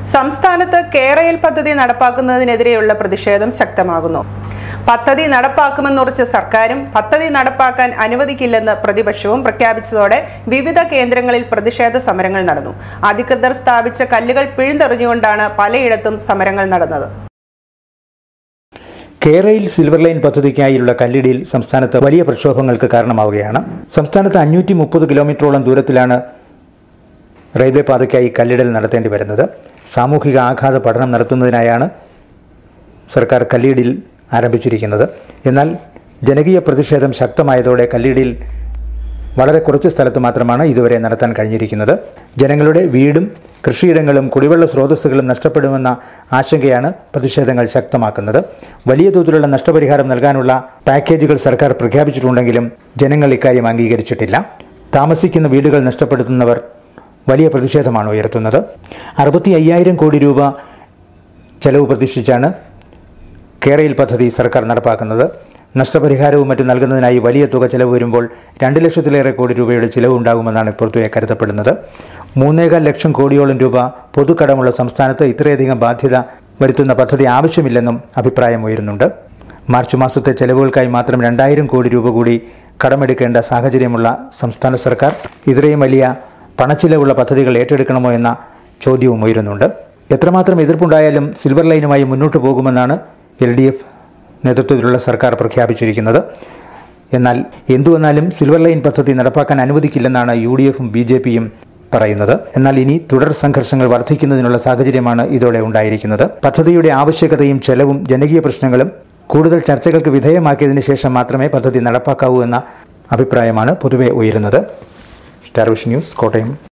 സംസ്ഥാനത്ത് കേരയിൽ പദ്ധതി നടപ്പാക്കുന്നതിനെതിരെയുള്ള പ്രതിഷേധം ശക്തമാകുന്നു പദ്ധതി നടപ്പാക്കുമെന്നുറച്ച സർക്കാരും പദ്ധതി നടപ്പാക്കാൻ അനുവദിക്കില്ലെന്ന് പ്രതിപക്ഷവും പ്രഖ്യാപിച്ചതോടെ വിവിധ കേന്ദ്രങ്ങളിൽ പ്രതിഷേധ സമരങ്ങൾ നടന്നു അധികൃതർ സ്ഥാപിച്ച കല്ലുകൾ പിഴുതെറിഞ്ഞുകൊണ്ടാണ് പലയിടത്തും സമരങ്ങൾ നടന്നത് കേരയിൽ സിൽവർ ലൈൻ പദ്ധതിക്കായുള്ള കല്ലിടിയിൽ സംസ്ഥാനത്ത് വലിയ പ്രക്ഷോഭങ്ങൾക്ക് കാരണമാവുകയാണ് സംസ്ഥാനത്ത് അഞ്ഞൂറ്റി മുപ്പത് കിലോമീറ്ററോളം ദൂരത്തിലാണ് റെയിൽവേ പാതയ്ക്കായി കല്ലിടൽ നടത്തേണ്ടി വരുന്നത് സാമൂഹിക ആഘാത പഠനം നടത്തുന്നതിനായാണ് സർക്കാർ കല്ലിടിൽ ആരംഭിച്ചിരിക്കുന്നത് എന്നാൽ ജനകീയ പ്രതിഷേധം ശക്തമായതോടെ കല്ലിടിയിൽ വളരെ കുറച്ച് സ്ഥലത്ത് മാത്രമാണ് ഇതുവരെ നടത്താൻ കഴിഞ്ഞിരിക്കുന്നത് ജനങ്ങളുടെ വീടും കൃഷിയിടങ്ങളും കുടിവെള്ള സ്രോതസ്സുകളും നഷ്ടപ്പെടുമെന്ന ആശങ്കയാണ് പ്രതിഷേധങ്ങൾ ശക്തമാക്കുന്നത് വലിയ തോതിലുള്ള നഷ്ടപരിഹാരം നൽകാനുള്ള പാക്കേജുകൾ സർക്കാർ പ്രഖ്യാപിച്ചിട്ടുണ്ടെങ്കിലും ജനങ്ങൾ ഇക്കാര്യം അംഗീകരിച്ചിട്ടില്ല താമസിക്കുന്ന വീടുകൾ നഷ്ടപ്പെടുത്തുന്നവർ വലിയ പ്രതിഷേധമാണ് ഉയർത്തുന്നത് അറുപത്തി അയ്യായിരം കോടി രൂപ ചെലവ് പ്രതീക്ഷിച്ചാണ് കേരയിൽ പദ്ധതി സർക്കാർ നടപ്പാക്കുന്നത് നഷ്ടപരിഹാരവും മറ്റും നൽകുന്നതിനായി വലിയ തുക ചെലവ് വരുമ്പോൾ രണ്ട് ലക്ഷത്തിലേറെ കോടി രൂപയുടെ ചിലവ് ഉണ്ടാകുമെന്നാണ് പൊതുവെ കരുതപ്പെടുന്നത് മൂന്നേകാൽ ലക്ഷം കോടിയോളം രൂപ പൊതുക്കടമുള്ള സംസ്ഥാനത്ത് ഇത്രയധികം ബാധ്യത വരുത്തുന്ന പദ്ധതി ആവശ്യമില്ലെന്നും അഭിപ്രായം ഉയരുന്നുണ്ട് മാർച്ച് മാസത്തെ ചെലവുകൾക്കായി മാത്രം രണ്ടായിരം കോടി രൂപ കൂടി കടമെടുക്കേണ്ട സാഹചര്യമുള്ള സംസ്ഥാന സർക്കാർ ഇത്രയും വലിയ പണച്ചിലവുള്ള പദ്ധതികൾ ഏറ്റെടുക്കണമോ എന്ന ചോദ്യവും ഉയരുന്നുണ്ട് എത്രമാത്രം എതിർപ്പുണ്ടായാലും സിൽവർ ലൈനുമായി മുന്നോട്ട് പോകുമെന്നാണ് എൽ ഡി എഫ് നേതൃത്വത്തിലുള്ള സർക്കാർ പ്രഖ്യാപിച്ചിരിക്കുന്നത് എന്നാൽ എന്തു വന്നാലും സിൽവർ ലൈൻ പദ്ധതി നടപ്പാക്കാൻ അനുവദിക്കില്ലെന്നാണ് യു ഡി എഫും ബി ജെ പിയും പറയുന്നത് എന്നാൽ ഇനി തുടർ സംഘർഷങ്ങൾ വർദ്ധിക്കുന്നതിനുള്ള സാഹചര്യമാണ് ഇതോടെ ഉണ്ടായിരിക്കുന്നത് പദ്ധതിയുടെ ആവശ്യകതയും ചെലവും ജനകീയ പ്രശ്നങ്ങളും കൂടുതൽ ചർച്ചകൾക്ക് വിധേയമാക്കിയതിനു ശേഷം മാത്രമേ പദ്ധതി നടപ്പാക്കാവൂ എന്ന അഭിപ്രായമാണ് പൊതുവെ ഉയരുന്നത് സ്റ്റാർ വിഷൻ ന്യൂസ് കോട്ടയം